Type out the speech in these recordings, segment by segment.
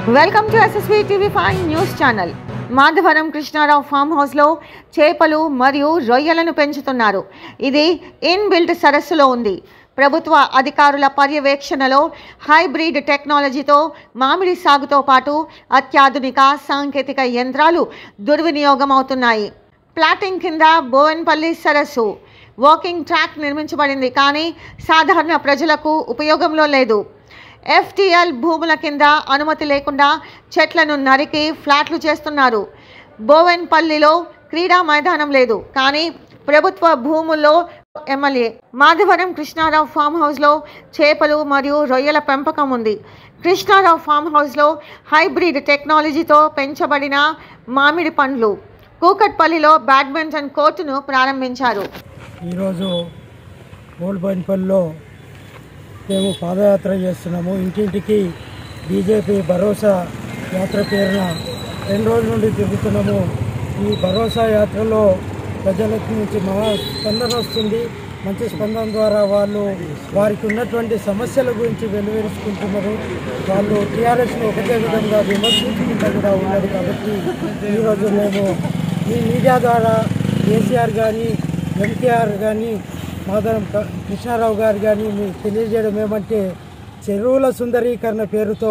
Welcome to SSV TV five news channel Madhavaram Krishnarao farm హౌస్లో చేపలు మరియు రొయ్యలను పెంచుతున్నారు ఇది ఇన్బిల్ట్ సరస్సులో ఉంది ప్రభుత్వ అధికారుల పర్యవేక్షణలో హైబ్రిడ్ టెక్నాలజీతో మామిడి సాగుతో పాటు అత్యాధునిక సాంకేతిక యంత్రాలు దుర్వినియోగం అవుతున్నాయి ప్లాటింగ్ కింద బోవెన్పల్లి సరస్సు వాకింగ్ ట్రాక్ నిర్మించబడింది కానీ సాధారణ ప్రజలకు ఉపయోగంలో లేదు ఎఫ్టీఎల్ భూముల కింద అనుమతి లేకుండా చెట్లను నరికి ఫ్లాట్లు చేస్తున్నారు బోవెన్పల్లిలో క్రీడా మైదానం లేదు కానీ ప్రభుత్వ భూముల్లో ఎమ్మెల్యే మాధవరం కృష్ణారావు ఫామ్ హౌస్లో చేపలు మరియు రొయ్యల పెంపకం ఉంది కృష్ణారావు ఫామ్ హౌస్లో హైబ్రిడ్ టెక్నాలజీతో పెంచబడిన మామిడి పండ్లు కూకట్పల్లిలో బ్యాడ్మింటన్ కోర్టును ప్రారంభించారు ఈరోజు ఓల్డ్ బైన్పల్లిలో మేము పాదయాత్ర చేస్తున్నాము ఇంటింటికి బీజేపీ భరోసా యాత్ర పేరున రెండు రోజుల నుండి తిరుగుతున్నాము ఈ భరోసా యాత్రలో ప్రజల నుంచి మహా స్పందన వస్తుంది మంచి స్పందన ద్వారా వాళ్ళు వారికి ఉన్నటువంటి సమస్యల గురించి వెలువరించుకుంటున్నారు వాళ్ళు టీఆర్ఎస్ను ఒకటే విధంగా విమర్శించుకుంటూ కూడా ఉన్నారు కాబట్టి ఈరోజు మేము ఈ మీడియా ద్వారా కేసీఆర్ కానీ ఎంకేఆర్ కానీ మాధవం క- కృష్ణారావు గారు కానీ మీకు తెలియజేయడం ఏమంటే చెరువుల సుందరీకరణ పేరుతో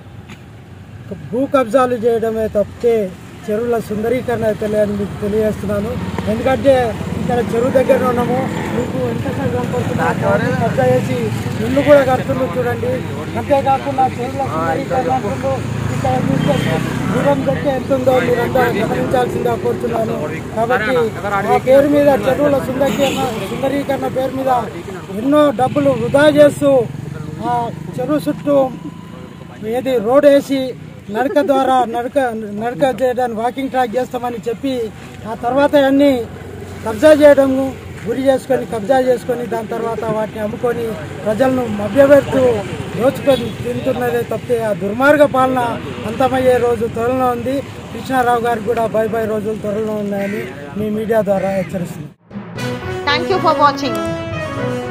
భూ కబ్జాలు చేయడమే తప్పితే చెరువుల సుందరీకరణ అయితే లేదని మీకు తెలియజేస్తున్నాను ఎందుకంటే ఇక్కడ చెరువు దగ్గర ఉన్నాము మీకు ఎంత కనపడుతుంది కబ్జా చేసి ఇల్లు కూడా కడుతున్నారు చూడండి అంతేకాకుండా చెరువుల సుందరీకరణ అంటుండ్రు. ఇక్కడ చూస్తే దూరం దొక్కే ఎంత ఉందో మీరంతా గమనించాల్సిందిగా కోరుతున్నాను కాబట్టి ఆ పేరు మీద చెరువుల సుందరీకరణ సుందరీకరణ పేరు మీద ఎన్నో డబ్బులు వృధా చేస్తూ ఆ చెరువు చుట్టూ ఏది రోడ్ వేసి నడక ద్వారా నడక నడక చేయడానికి వాకింగ్ ట్రాక్ చేస్తామని చెప్పి ఆ తర్వాత అన్ని కబ్జా చేయడం గురి చేసుకొని కబ్జా చేసుకొని దాని తర్వాత వాటిని అమ్ముకొని ప్రజలను మభ్యపెడుతూ దోచుకొని తింటున్నదే తప్పితే ఆ దుర్మార్గ పాలన అంతమయ్యే రోజు త్వరలో ఉంది కృష్ణారావు గారికి కూడా బై బై రోజులు త్వరలో ఉన్నాయని మీ మీడియా ద్వారా హెచ్చరిస్తుంది థ్యాంక్ యూ ఫర్ వాచింగ్